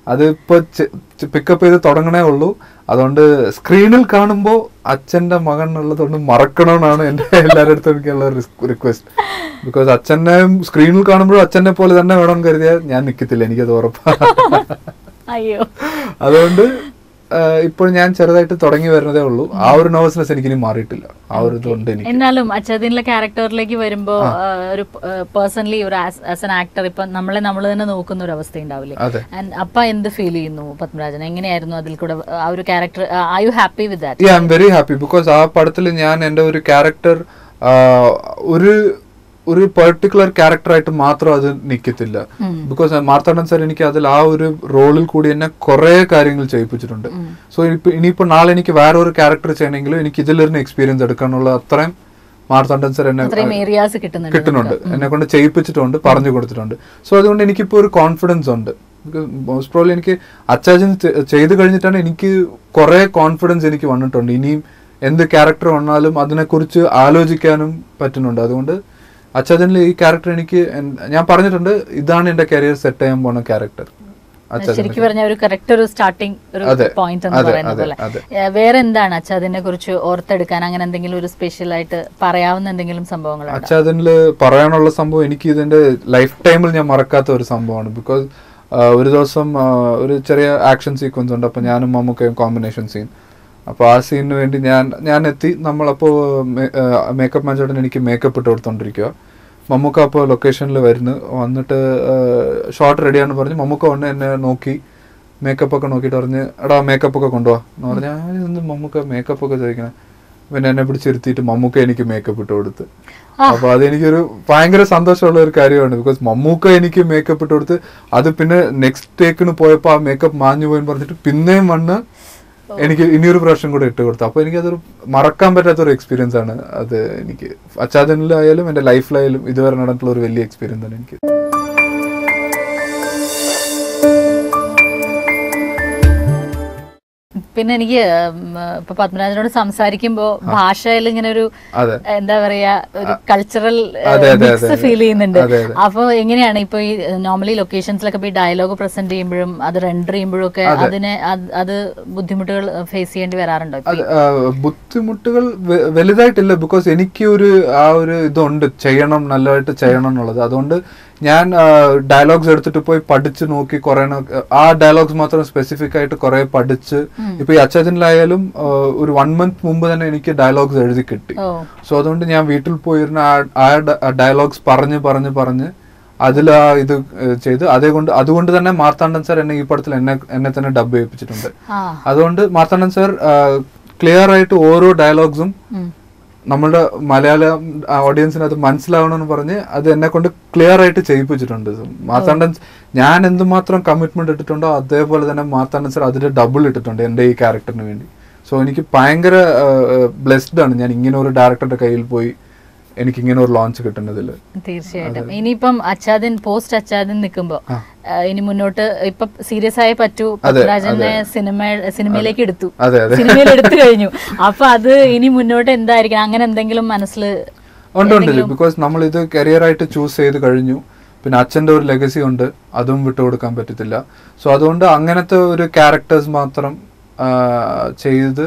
അത് ഇപ്പൊ പിക്കപ്പ് ചെയ്ത് തുടങ്ങണേ ഉള്ളൂ അതുകൊണ്ട് സ്ക്രീനിൽ കാണുമ്പോൾ അച്ഛന്റെ മകൻ ഉള്ളതുകൊണ്ട് മറക്കണമെന്നാണ് എന്റെ എല്ലാവരുടെ അടുത്തും എനിക്കുള്ള റിക്വസ്റ്റ് ബിക്കോസ് അച്ഛനെ സ്ക്രീനിൽ കാണുമ്പോഴും അച്ഛനെ പോലെ തന്നെ വേണം കരുതിയാൽ ഞാൻ നിൽക്കത്തില്ല എനിക്കത് ഉറപ്പാണ് അയ്യോ അതുകൊണ്ട് ഇപ്പോൾ ഞാൻ ചെറുതായിട്ട് തുടങ്ങി വരുന്നതേ ഉള്ളൂ ആ ഒരു നെർവസ്നെസ് എനിക്ക് ഇനി മാറിയിട്ടില്ല ആ ഒരു ഇതുണ്ട് എനിക്ക് എന്നാലും അച്ഛതിനുള്ള ക്യാരക്ടറിലേക്ക് വരുമ്പോ ആ, ഒരു പേഴ്സണലി ഒരു ആസ് എൻ ആക്ടർ ഇപ്പൊ നമ്മളെ നമ്മൾ തന്നെ നോക്കുന്ന ഒരു അവസ്ഥ ഉണ്ടാവില്ലേ അതെ And അപ്പ എന്ത് ഫീൽ ചെയ്യുന്നു പത്മരാജൻ എങ്ങനെയായിരുന്നു അതിൽ കൂടെ ആ ഒരു character are you happy with that I am very happy because ആ പടത്തിൽ ഞാൻ എൻ്റെ ഒരു ക്യാരക്ടർ ഒരു ഒരു പെർട്ടിക്കുലർ ക്യാരക്ടറായിട്ട് മാത്രം അത് നിൽക്കത്തില്ല ബിക്കോസ് മാർത്താണ്ഡൻ സാർ എനിക്ക് അതിൽ ആ ഒരു റോളിൽ കൂടി എന്നെ കുറെ കാര്യങ്ങൾ ചെയ്യിപ്പിച്ചിട്ടുണ്ട് സോ ഇനിയിപ്പോ ഇനിയിപ്പോ നാളെ എനിക്ക് വേറെ ഒരു ക്യാരക്ടർ ചെയ്യണമെങ്കിലും എനിക്ക് ഇതിലിരുന്ന് എക്സ്പീരിയൻസ് എടുക്കാനുള്ള അത്രയും മാർത്താണ്ഡൻ സാർ എന്നെ അത്രയും ഏരിയാസ് കിട്ടുന്നുണ്ട് കിട്ടുന്നുണ്ട് എന്നെ കൊണ്ട് ചെയ്യിപ്പിച്ചിട്ടുണ്ട് പറഞ്ഞു കൊടുത്തിട്ടുണ്ട് സോ അതുകൊണ്ട് എനിക്കിപ്പോ ഒരു കോൺഫിഡൻസ് ഉണ്ട് മോസ്റ്റ് പ്രോബ്ലി എനിക്ക് അച്ചാജൻ ചെയ്ത് കഴിഞ്ഞിട്ടാണ് എനിക്ക് കുറെ കോൺഫിഡൻസ് എനിക്ക് വന്നിട്ടുണ്ട് ഇനിയും എന്ത് ക്യാരക്ടർ വന്നാലും അതിനെക്കുറിച്ച് ആലോചിക്കാനും പറ്റുന്നുണ്ട് അതുകൊണ്ട് അച്ചാജനിൽ ഈ ക്യാരക്ടർ എനിക്ക് എൻ- ഞാൻ പറഞ്ഞിട്ടുണ്ട് ഇതാണ് എന്റെ കരിയർ സെറ്റ് ചെയ്യാൻ പോണ ക്യാരക്ടർ അച്ചാജൻ ശരിക്കും പറഞ്ഞ ഒരു കറക്റ്റ് ഒരു സ്റ്റാർട്ടിംഗ് ഒരു അതെ, പോയിന്റ് എന്ന് അതെ, പറയുന്ന അതെ, പോലെ അതെ. ഏ, വേറെ എന്താണ് അച്ഛ അതിനെ കുറിച്ച് ഓർത്തെടുക്കാൻ അങ്ങനെ എന്തെങ്കിലും ഒരു സ്പെഷ്യൽ ആയിട്ട് പറയാവുന്ന എന്തെങ്കിലും സംഭവങ്ങളുണ്ടോ അച്ഛാതിൽ പറയാനുള്ള സംഭവം എനിക്ക് ഇതിന്റെ ലൈഫ് ടൈമിൽ ഞാൻ മറക്കാത്ത ഒരു സംഭവമാണ് ബിക്കോസ് ഒരു ദിവസം ആ, ഒരു ചെറിയ ആക്ഷൻ സീക്വൻസ് ഉണ്ട് അപ്പൊ ഞാനും മമ്മൂക്കയും കോമ്പിനേഷൻ സീൻ അപ്പൊ ആ സീനിന് വേണ്ടി ഞാൻ ഞാൻ എത്തി നമ്മളപ്പോ മേക്കപ്പ് മാഞ്ചോട്ടൻ എനിക്ക് മേക്കപ്പ് ഇട്ട് കൊടുത്തോണ്ടിരിക്കുക മമ്മൂക്ക അപ്പോൾ ലൊക്കേഷനിൽ വരുന്നു വന്നിട്ട് ഷോർട്ട് റെഡിയാന്ന് പറഞ്ഞ് മമ്മൂക്ക വന്ന് എന്നെ നോക്കി മേക്കപ്പ് ഒക്കെ നോക്കിയിട്ട് പറഞ്ഞ് എടാ മേക്കപ്പ് ഒക്കെ കൊണ്ടുപോവാ എന്ന് പറഞ്ഞാൽ ഇന്ന് മമ്മൂക്ക മേക്കപ്പ് ഒക്കെ ചോദിക്കണേ പിന്നെ എന്നെ പിടിച്ചിരുത്തിയിട്ട് മമ്മൂക്ക എനിക്ക് മേക്കപ്പ് ഇട്ട് കൊടുത്ത് അപ്പൊ അതെനിക്കൊരു ഭയങ്കര സന്തോഷമുള്ള ഒരു കാര്യമാണ് ബിക്കോസ് മമ്മൂക്ക എനിക്ക് മേക്കപ്പ് ഇട്ട് കൊടുത്ത് അത് പിന്നെ നെക്സ്റ്റ് ടേക്കിന് പോയപ്പോ ആ മേക്കപ്പ് മാഞ്ഞു പോയെന്ന് പറഞ്ഞിട്ട് പിന്നെയും വന്ന് എനിക്ക് ഇനിയൊരു പ്രാവശ്യം കൂടെ ഇട്ട് കൊടുത്തു അപ്പൊ എനിക്കതൊരു മറക്കാൻ പറ്റാത്ത ഒരു എക്സ്പീരിയൻസ് ആണ് അത് എനിക്ക് അച്ചാദനിലായാലും എന്റെ ലൈഫിലായാലും ഇതുവരെ നടന്നിട്ടുള്ള ഒരു വലിയ എക്സ്പീരിയൻസ് ആണ് എനിക്ക് പിന്നെ എനിക്ക് ഉം, ഇപ്പൊ പത്മരാജനോട് സംസാരിക്കുമ്പോ ഭാഷയിൽ ഇങ്ങനെ ഒരു അതെ എന്താ പറയാ ഒരു കൾച്ചറൽ അതെ, അതെ, മിക്സ് അതെ. ഫീൽ ചെയ്യുന്നുണ്ട് അതെ, അതെ. അപ്പൊ എങ്ങനെയാണ് ഇപ്പൊ ഈ നോർമലി ലൊക്കേഷൻസിലൊക്കെ ഈ ഡയലോഗ് പ്രസന്റ് ചെയ്യുമ്പോഴും അത് റെൻഡർ ചെയ്യുമ്പോഴും ഒക്കെ അതിനെ അത്- അത് ബുദ്ധിമുട്ടുകൾ ഫേസ് ചെയ്യേണ്ടി വരാറുണ്ടോ ഇപ്പൊ? അത് ആ, ബുദ്ധിമുട്ടുകൾ വെ- വലുതായിട്ടില്ല ബിക്കോസ് എനിക്ക് ഒരു ആ ഒരു ഇതുണ്ട് ചെയ്യണം നല്ലതായിട്ട് ചെയ്യണം എന്നുള്ളത് അതുകൊണ്ട് ഞാൻ ഡയലോഗ്സ് എടുത്തിട്ട് പോയി പഠിച്ച് നോക്കി കുറെ ആ ഡയലോഗ്സ് മാത്രം സ്പെസിഫിക് ആയിട്ട് കുറെ പഠിച്ച് ഇപ്പൊ ഈ അച്ചാജനിലായാലും ആ, ഒരു വൺ മന്ത് മുമ്പ് തന്നെ എനിക്ക് ഡയലോഗ്സ് എഴുതി കിട്ടി ഓ സോ അതുകൊണ്ട് ഞാൻ വീട്ടിൽ പോയിരുന്ന ആ ഡയലോഗ്സ് പറഞ്ഞ് പറഞ്ഞ് പറഞ്ഞ് അതിൽ ആ ഇത് ഏഹ്, ചെയ്ത് അതേ കൊണ്ട് അതുകൊണ്ട് തന്നെ മാർത്താണ്ഡൻ സാർ എന്നെ ഈ പടത്തിൽ എന്നെ എന്നെ തന്നെ ഡബ് ചെയ്യിപ്പിച്ചിട്ടുണ്ട് ആ അതുകൊണ്ട് മാർത്താണ്ഡൻ സാർ ക്ലിയർ ആയിട്ട് ഓരോ ഡയലോഗ്സും ഉം. നമ്മളുടെ മലയാളം ഓഡിയൻസിന് അത് മനസ്സിലാവണമെന്ന് പറഞ്ഞ് അത് എന്നെ കൊണ്ട് ക്ലിയർ ആയിട്ട് ചെയ്യിപ്പിച്ചിട്ടുണ്ട് മാർത്താണ്ഡൻ ഞാൻ എന്തുമാത്രം കമ്മിറ്റ്മെന്റ് ഇട്ടിട്ടുണ്ടോ അതേപോലെ തന്നെ മാർത്താണ്ഡൻ സാർ അതിന്റെ ഡബിൾ ഇട്ടിട്ടുണ്ട് എൻ്റെ ഈ ക്യാരക്ടറിന് വേണ്ടി സോ എനിക്ക് ഭയങ്കര ബ്ലെസ്ഡ് ആണ് ഞാൻ ഇങ്ങനെ ഒരു ഡയറക്ടറുടെ കയ്യിൽ പോയി എനിക്ക് ഇങ്ങനെ ഒരു ലോഞ്ച് കിട്ടുന്നതിൽ തീർച്ചയായിട്ടും ഇനിയിപ്പം അച്ചാദിൻ പോസ്റ്റ് അച്ചാദിൻ നിൽക്കുമ്പോ ആ. ആ, ഇനി മുന്നോട്ട് ഇപ്പൊ സീരിയസ് ആയി പറ്റൂ അതെ, പത്മരാജനെ സിനിമ സിനിമയിലേക്ക് എടുത്തു അതെ അതെ സിനിമയിൽ എടുത്തു കഴിഞ്ഞു അപ്പൊ അത് ഇനി മുന്നോട്ട് എന്തായിരിക്കണം അങ്ങനെ എന്തെങ്കിലും മനസ്സിൽ ഉണ്ട് ഉണ്ട് ബിക്കോസ് നമ്മൾ ഇത് കരിയർ ആയിട്ട് ചൂസ് ചെയ്ത് കഴിഞ്ഞു പിന്നെ അച്ഛന്റെ ഒരു ലെഗസി ഉണ്ട് അതും വിട്ടുകൊടുക്കാൻ പറ്റത്തില്ല സോ അതുകൊണ്ട് അങ്ങനത്തെ ഒരു ക്യാരക്ടേഴ്സ് മാത്രം ആ, ചെയ്ത്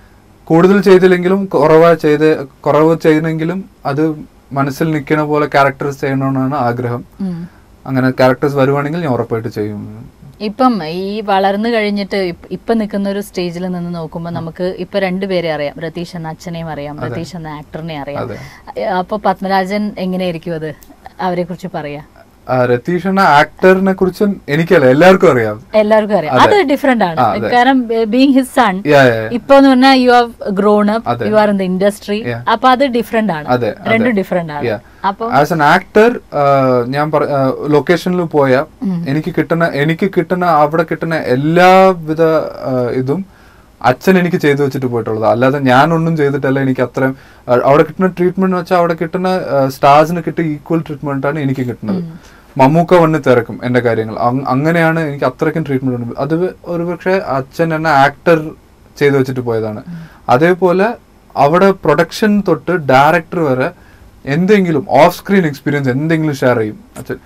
കൂടുതൽ ചെയ്തില്ലെങ്കിലും കുറവ് ചെയ്ത് കുറവ് ചെയ്യുന്നെങ്കിലും അത് മനസ്സിൽ നിൽക്കുന്ന പോലെ ക്യാരക്ടേഴ്സ് ചെയ്യണമെന്നാണ് ആഗ്രഹം അങ്ങനെ ക്യാരക്ടേഴ്സ് വരുവാണെങ്കിൽ ഞാൻ ഉറപ്പായിട്ട് ചെയ്യും ഇപ്പം ഈ വളർന്നു കഴിഞ്ഞിട്ട് ഇപ്പ- ഇപ്പൊ നിൽക്കുന്ന ഒരു സ്റ്റേജിൽ നിന്ന് നോക്കുമ്പോൾ നമുക്ക് ഇപ്പൊ രണ്ടുപേരെ അറിയാം രതീഷ് എന്ന അച്ഛനെയും അറിയാം രതീഷ് എന്ന ആക്ടറിനെ അറിയാം അതെ. അപ്പൊ പത്മരാജൻ എങ്ങനെയായിരിക്കും അത് അവരെ കുറിച്ച് പറയാ ആ, രതീഷ് എന്ന ആക്ടറിനെ കുറിച്ചും എനിക്കല്ല എല്ലാവർക്കും അറിയാം എല്ലാവർക്കും അറിയാം അതെ. അത് ഡിഫറെന്റ് ആണ് ആ, അതെ. കാരണം being his son Yeah, yeah, yeah. ഇപ്പൊ എന്ന് പറഞ്ഞാൽ യു ഹാവ് ഗ്രോൺ അപ്പ് അതെ. You are in the industry Yeah. അപ്പൊ അത് ഡിഫറെന്റ് ആണ് അതെ, അതെ. രണ്ടും ഡിഫറെന്റ് ആണ് Yeah. അപ്പൊ ആസ് എൻ ആക്ടർ ഞാൻ ലൊക്കേഷനിൽ പോയ എനിക്ക് കിട്ടുന്ന എനിക്ക് കിട്ടുന്ന അവിടെ കിട്ടുന്ന എല്ലാവിധ ആ, ഇതും അച്ഛൻ എനിക്ക് ചെയ്തു വെച്ചിട്ട് പോയിട്ടുള്ളത് അല്ലാതെ ഞാനൊന്നും ചെയ്തിട്ടല്ല എനിക്ക് അത്രയും ആ, അവിടെ കിട്ടുന്ന ട്രീറ്റ്മെന്റ് വെച്ചാൽ അവിടെ കിട്ടുന്ന സ്റ്റാർസിന് കിട്ടിയ ഈക്വൽ ട്രീറ്റ്മെന്റ് ആണ് എനിക്ക് കിട്ടുന്നത് മമ്മൂക്ക വന്ന് തിരക്കും എന്റെ കാര്യങ്ങൾ അങ്- അങ്ങനെയാണ് എനിക്ക് അത്രയ്ക്കും ട്രീറ്റ്മെന്റ് ഉണ്ട് അത് ഒരു പക്ഷേ അച്ഛൻ എന്നെ ആക്ടർ ചെയ്തു വെച്ചിട്ട് പോയതാണ് അതേപോലെ അവിടെ പ്രൊഡക്ഷൻ തൊട്ട് ഡയറക്ടർ വരെ എന്തെങ്കിലും ഓഫ് സ്ക്രീൻ എക്സ്പീരിയൻസ് എന്തെങ്കിലും ഷെയർ ചെയ്യും അച്ഛൻ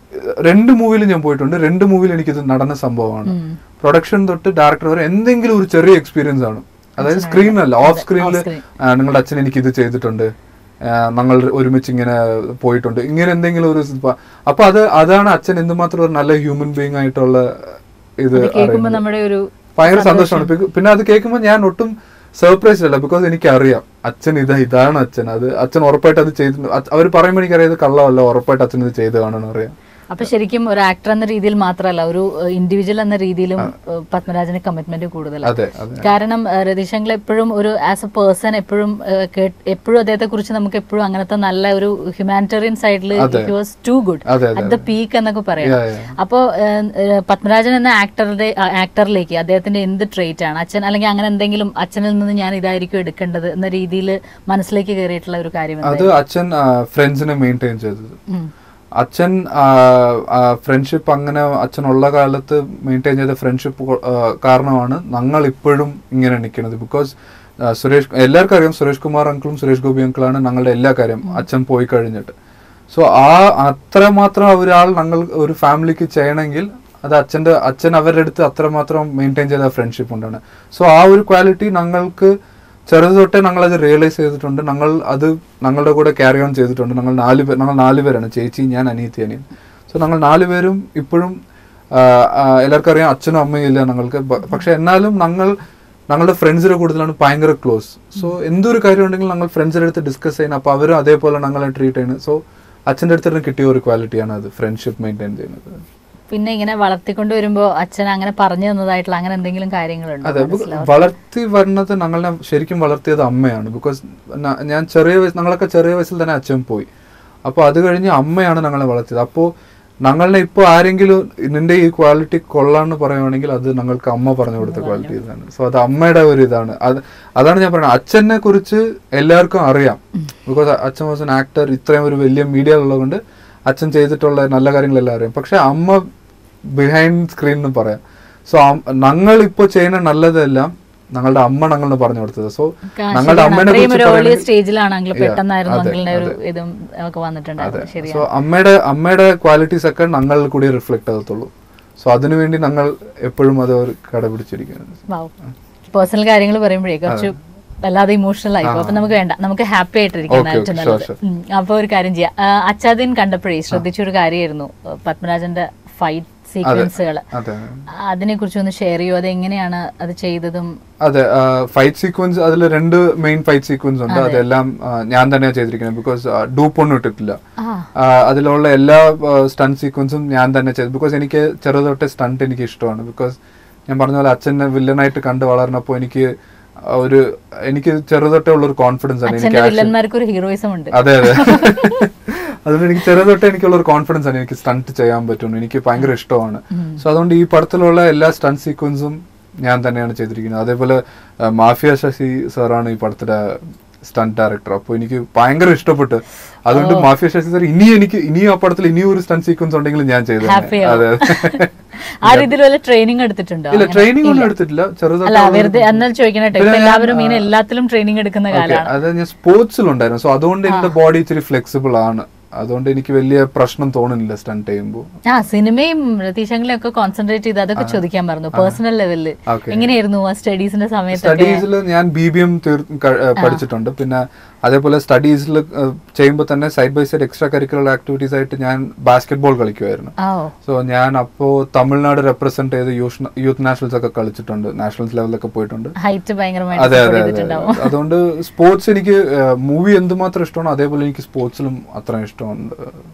രണ്ട് മൂവിയിൽ ഞാൻ പോയിട്ടുണ്ട് രണ്ട് മൂവിയിൽ എനിക്കിത് നടന്ന സംഭവമാണ് ഉം. പ്രൊഡക്ഷൻ തൊട്ട് ഡയറക്ടർ വരെ എന്തെങ്കിലും ഒരു ചെറിയ എക്സ്പീരിയൻസ് ആണ് അതായത് സ്ക്രീനല്ല ഓഫ് സ്ക്രീനിൽ screen. നിങ്ങളുടെ അച്ഛൻ എനിക്ക് ഇത് ചെയ്തിട്ടുണ്ട് ആ, ഞങ്ങൾ ഒരുമിച്ച് ഇങ്ങനെ പോയിട്ടുണ്ട് ഇങ്ങനെ എന്തെങ്കിലും ഒരു സ- അപ്പൊ അത് അതാണ് അച്ഛൻ എന്തുമാത്രം ഒരു നല്ല ഹ്യൂമൻ ബീങ് ആയിട്ടുള്ള ഇത് അത് കേൾക്കുമ്പോ അറിയുന്നത്. നമ്മുടെ ഒരു ഭയങ്കര സന്തോഷമാണ് പിക- പിന്നെ അത് കേൾക്കുമ്പോൾ ഞാൻ ഒട്ടും സർപ്രൈസ് അല്ല ബിക്കോസ് എനിക്ക് അറിയാം അച്ഛൻ ഇതാ ഇതാണ് അച്ഛൻ അത് അച്ഛൻ ഉറപ്പായിട്ട് അത് ചെയ്തിട്ടുണ്ട് അവർ പറയുമ്പോൾ എനിക്കറിയാം ഇത് കള്ളമല്ല ഉറപ്പായിട്ട് അച്ഛൻ ഇത് ചെയ്ത് കാണണം അറിയാം അപ്പൊ ശരിക്കും ഒരു ആക്ടർ എന്ന രീതിയിൽ മാത്രമല്ല ഒരു ഇൻഡിവിജ്വൽ എന്ന രീതിയിലും ഏഹ്, പത്മരാജന് കമ്മിറ്റ്മെന്റ് കൂടുതലാണ് അതെ അതെ കാരണം രതീശങ്കൾ എപ്പോഴും ഒരു ആസ് എ പേഴ്സൺ എപ്പോഴും എപ്പോഴും അദ്ദേഹത്തെ കുറിച്ച് നമുക്ക് എപ്പോഴും അങ്ങനത്തെ നല്ല ഒരു ഹ്യൂമാനിറ്റേറിയൻ സൈഡിൽ അതെ. ഹി വാസ് ടു ഗുഡ് അതെ, അതെ, അറ്റ് ദ പീക്ക് എന്നൊക്കെ പറയാം Yeah, yeah. അപ്പോൾ പത്മരാജൻ എന്ന ആക്ടറുടെ ആക്ടറിലേക്ക് അദ്ദേഹത്തിന്റെ എന്ത് ട്രേറ്റ് ആണ് അച്ഛൻ അല്ലെങ്കിൽ അങ്ങനെ എന്തെങ്കിലും അച്ഛനിൽ നിന്ന് ഞാൻ ഇതായിരിക്കും എടുക്കേണ്ടത് എന്ന രീതിയിൽ മനസ്സിലേക്ക് കയറിയിട്ടുള്ള ഒരു കാര്യം അത് അച്ഛൻ ഫ്രണ്ട്സിനെ മെയിൻറ്റെയിൻ ചെയ്തത് ഉം. അച്ഛൻ ഫ്രണ്ട്ഷിപ്പ് അങ്ങനെ അച്ഛനുള്ള കാലത്ത് മെയിൻറ്റെയിൻ ചെയ്ത ഫ്രണ്ട്ഷിപ്പ് കാരണമാണ് ഞങ്ങൾ ഇപ്പോഴും ഇങ്ങനെ നിൽക്കുന്നത് ബിക്കോസ് സുരേഷ് എല്ലാവർക്കും അറിയാം സുരേഷ് കുമാർ അങ്കിളും സുരേഷ് ഗോപി അങ്കിളാണ് ഞങ്ങളുടെ എല്ലാ കാര്യം അച്ഛൻ പോയി കഴിഞ്ഞിട്ട് സോ ആ അത്രമാത്രം ഒരാൾ ഞങ്ങൾ ഒരു ഫാമിലിക്ക് ചെയ്യണമെങ്കിൽ അത് അച്ഛൻ്റെ അച്ഛൻ അവരുടെ അടുത്ത് അത്രമാത്രം മെയിൻറ്റെയിൻ ചെയ്ത ഫ്രണ്ട്ഷിപ്പ് ഉണ്ടാണ് സോ ആ ഒരു ക്വാളിറ്റി ഞങ്ങൾക്ക് ചെറുത് തൊട്ടേ ഞങ്ങൾ അത് റിയലൈസ് ചെയ്തിട്ടുണ്ട് ഞങ്ങൾ അത് ഞങ്ങളുടെ കൂടെ ക്യാരി ഓൺ ചെയ്തിട്ടുണ്ട് ഞങ്ങൾ നാല് പേർ ഞങ്ങൾ നാല് പേരാണ് ചേച്ചി ഞാൻ അനിയത്തി അനിയൻ സോ ഞങ്ങൾ നാല് പേരും ഇപ്പോഴും ആ, ആ, എല്ലാവർക്കും അറിയാം അച്ഛനും അമ്മയും ഇല്ല ഞങ്ങൾക്ക് ബ- പക്ഷെ എന്നാലും ഞങ്ങൾ ഞങ്ങളുടെ ഫ്രണ്ട്സിന്റെ കൂടുതലാണ് ഭയങ്കര ക്ലോസ് സോ എന്തൊരു കാര്യം ഉണ്ടെങ്കിലും ഞങ്ങൾ ഫ്രണ്ട്സിന്റെ അടുത്ത് ഡിസ്കസ് ചെയ്യുന്നത് അപ്പോൾ അവരും അതേപോലെ ഞങ്ങളെ ട്രീറ്റ് ചെയ്യുന്നത് സോ അച്ഛൻ്റെ അടുത്ത് നിന്ന് കിട്ടിയ ഒരു ക്വാളിറ്റിയാണ് അത് ഫ്രണ്ട്ഷിപ്പ് മെയിൻറ്റെയിൻ ചെയ്യുന്നത് പിന്നെ ഇങ്ങനെ വളർത്തിക്കൊണ്ട് വരുമ്പോ അച്ഛൻ അങ്ങനെ പറഞ്ഞു തന്നതായിട്ടുള്ള അങ്ങനെ എന്തെങ്കിലും കാര്യങ്ങളുണ്ടോ അതെ മനസ്സിലാവാത്ത? വളർത്തി വരുന്നത് ഞങ്ങളെ ശരിക്കും വളർത്തിയത് അമ്മയാണ് ബിക്കോസ് ഞാൻ ചെറിയ വയസ്സ് ഞങ്ങളൊക്കെ ചെറിയ വയസ്സിൽ തന്നെ അച്ഛൻ പോയി അപ്പോൾ അത് കഴിഞ്ഞ് അമ്മയാണ് ഞങ്ങളെ വളർത്തിയത് അപ്പോൾ ഞങ്ങളെ ഇപ്പോൾ ആരെങ്കിലും നിന്റെ ഈ ക്വാളിറ്റി കൊള്ളാന്ന് പറയുവാണെങ്കിൽ അത് ഞങ്ങൾക്ക് അമ്മ പറഞ്ഞു കൊടുത്ത ക്വാളിറ്റി ഇതാണ് സോ അത് അമ്മയുടെ ഒരു ഇതാണ് അത് അതാണ് ഞാൻ പറയുന്നത് അച്ഛനെ കുറിച്ച് എല്ലാവർക്കും അറിയാം ബിക്കോസ് അച്ഛൻ വാസ് എൻ ആക്ടർ ഇത്രയും ഒരു വലിയ മീഡിയ ഉള്ളതുകൊണ്ട് അച്ഛൻ ചെയ്തിട്ടുള്ള നല്ല കാര്യങ്ങളെല്ലാം അറിയാം പക്ഷെ അമ്മ ബിഹൈൻഡ് സ്ക്രീൻ എന്ന് പറയാം സോ ഞങ്ങൾ ഇപ്പോൾ ചെയ്യുന്ന നല്ലതെല്ലാം ഞങ്ങളുടെ അമ്മ ഞങ്ങളെ പറഞ്ഞു കൊടുത്തത് സോ ആ, ഞങ്ങളുടെ ശരിയാണ്. അമ്മേനെ അത്രയും ഒരു കുറിച്ച് ഏർലി പറയുകയാണെങ്കിൽ- സ്റ്റേജിലാണെങ്കിൽ Yeah, പെട്ടെന്നായിരുന്നു അതെ, അങ്കിളിന്റെ ഒരു അതെ. ഇതും ഒക്കെ വന്നിട്ടുണ്ടായിരുന്നു സോ ശരിയാണ് അമ്മയുടെ അമ്മയുടെ ക്വാളിറ്റീസ് ഒക്കെ ഞങ്ങളിൽ കൂടി റിഫ്ലക്ട് ആകത്തുള്ളൂ സോ അതിനുവേണ്ടി ഞങ്ങൾ എപ്പോഴും അത് ഒരു കടപിടിച്ചിരിക്കുന്നത് പേഴ്സണൽ കാര്യങ്ങൾ പറയുമ്പോഴേ കുറച്ച് വല്ലാതെ ഇമോഷണൽ ആയി പോകും. അപ്പൊ നമുക്ക് വേണ്ട നമുക്ക് ഹാപ്പി ആയിട്ടിരിക്കുന്ന Okay, ഏറ്റവും okay, നല്ലത് sure, ഉം. അപ്പൊ ഒരു കാര്യം ചെയ്യാം ആ, അച്ചാദിൻ കണ്ടപ്പോഴേ ശ്രദ്ധിച്ച ഒരു കാര്യമായിരുന്നു പത്മരാജന്റെ ഫൈറ്റ് സീക്വൻസുകൾ അതെ അതിനെ കുറിച്ച് ഒന്ന് ഷെയർ ചെയ്യൂ അത് എങ്ങനെയാണ് അത് ചെയ്തതും അതെ ഫൈറ്റ് സീക്വൻസ് അതിൽ രണ്ട് മെയിൻ ഫൈറ്റ് സീക്വൻസ് ഉണ്ട് അതെല്ലാം ആ, ഞാൻ തന്നെയാണ് ചെയ്തിരിക്കുന്നത് ബിക്കോസ് ഡൂപ്പ് ഒന്നും ഇട്ടിട്ടില്ല ആ ആ, അതിലുള്ള എല്ലാ സ്റ്റണ്ട് സീക്വൻസും ഞാൻ തന്നെ ചെയ്തു ബിക്കോസ് എനിക്ക് ചെറുതൊട്ടെ സ്റ്റണ്ട് എനിക്ക് ഇഷ്ടമാണ് ബിക്കോസ് ഞാൻ പറഞ്ഞ പോലെ അച്ഛനെ വില്ലനായിട്ട് കണ്ട് വളർന്നപ്പോൾ എനിക്ക് ആ ഒരു എനിക്ക് ചെറുതൊട്ടേ ഉള്ള ഒരു കോൺഫിഡൻസ് ആണ് എനിക്ക് അച്ഛന്റെ action- വില്ലന്മാർക്ക് ഒരു ഹീറോയിസം ഉണ്ട് അതെ അതെ അതുകൊണ്ട് എനിക്ക് ചെറുതൊട്ടേ എനിക്കുള്ള ഒരു കോൺഫിഡൻസ് ആണ് എനിക്ക് സ്റ്റണ്ട് ചെയ്യാൻ പറ്റും എനിക്ക് ഭയങ്കര ഇഷ്ടമാണ് സോ അതുകൊണ്ട് ഈ പടത്തിലുള്ള എല്ലാ സ്റ്റണ്ട് സീക്വൻസും ഞാൻ തന്നെയാണ് ചെയ്തിരിക്കുന്നത് അതേപോലെ ആ, മാഫിയ ശശി സാറാണ് ഈ പടത്തിലെ സ്റ്റണ്ട് ഡയറക്ടർ അപ്പോൾ എനിക്ക് ഭയങ്കര ഇഷ്ടപ്പെട്ടു അതുകൊണ്ട് മാഫിയ ശശി സാർ ഇനി എനിക്ക് ഇനിയും ആ പടത്തിൽ ഇനിയും ഒരു സ്റ്റണ്ട് സീക്വൻസ് ഉണ്ടെങ്കിൽ ഞാൻ ചെയ്തു Happy ആവും. അതെ അതെ ആ രീതിയിൽ വല്ല ട്രെയിനിങ് എടുത്തിട്ടുണ്ടോ ഇല്ല അങ്ങനെ? ട്രെയിനിങ് ഒന്നും ഇല്ല. എടുത്തിട്ടില്ല അല്ല ചെറുതൊക്കെ വെറുതെ എന്നാൽ ചോദിക്കണേ ഇപ്പൊ പിന്നെ ഞാൻ, എല്ലാവരും ഇങ്ങനെ ആ, എല്ലാത്തിലും ട്രെയിനിങ് എടുക്കുന്ന ഓക്കെ കാലാണ് അത് ഞാൻ സ്പോർട്സിലുണ്ടായിരുന്നു സോ അതുകൊണ്ട് എന്റെ ബോഡി ഇച്ചിരി ഫ്ലെക്സിബിൾ ആണ് അതുകൊണ്ട് എനിക്ക് വലിയ പ്രശ്നം തോന്നുന്നില്ല സ്റ്റണ്ട് ചെയ്യുമ്പോൾ ആ സിനിമയും രതീശങ്ങളെയും ഒക്കെ കോൺസെൻട്രേറ്റ് ചെയ്ത് അതൊക്കെ ചോദിക്കാൻ പറഞ്ഞു പേഴ്സണൽ ലെവലില് Okay. എങ്ങനെയായിരുന്നു ആ സ്റ്റഡീസിന്റെ സമയത്തൊക്കെ സ്റ്റഡീസിൽ ഞാൻ ബി ബി എം പഠിച്ചിട്ടുണ്ട് പിന്നെ അതേപോലെ സ്റ്റഡീസിൽ ചെയ്യുമ്പോൾ തന്നെ side by side extra curricular activities ആയിട്ട് ഞാൻ ബാസ്കറ്റ് ബോൾ കളിക്കുമായിരുന്നു ആ സോ ഞാൻ അപ്പോൾ തമിഴ്നാട് റെപ്രസെന്റ് ചെയ്ത് യൂത്ത് നാഷണൽസ് ഒക്കെ കളിച്ചിട്ടുണ്ട് നാഷണൽസ് ലെവലിലൊക്കെ പോയിട്ടുണ്ട് ഹൈറ്റ് ഭയങ്കരമായിട്ട് അതെ support അതെ അതെ ചെയ്തിട്ടുണ്ടാവും അതുകൊണ്ട് സ്പോർട്സ് എനിക്ക് മൂവി എന്തുമാത്രം ഇഷ്ടമാണോ അതേപോലെ എനിക്ക് സ്പോർട്സിലും അത്ര ഇഷ്ടമുണ്ട്